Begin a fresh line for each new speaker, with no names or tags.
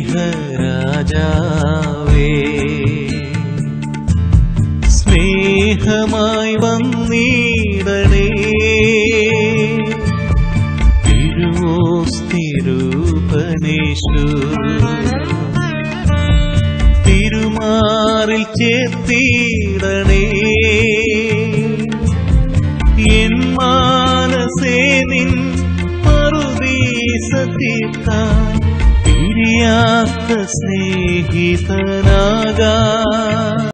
സ്നേഹരാജാവേ സ്നേഹമായി വന്നിടണേ തിരുവോസ്തിരൂപനേശു തിരുമാറിൽ ചേർത്തിടണേ എൻ മാനസേ നിൻ മറുദീസ തീർക്കാൻ പിരിയാത്ത സ്നേഹിതനാകാ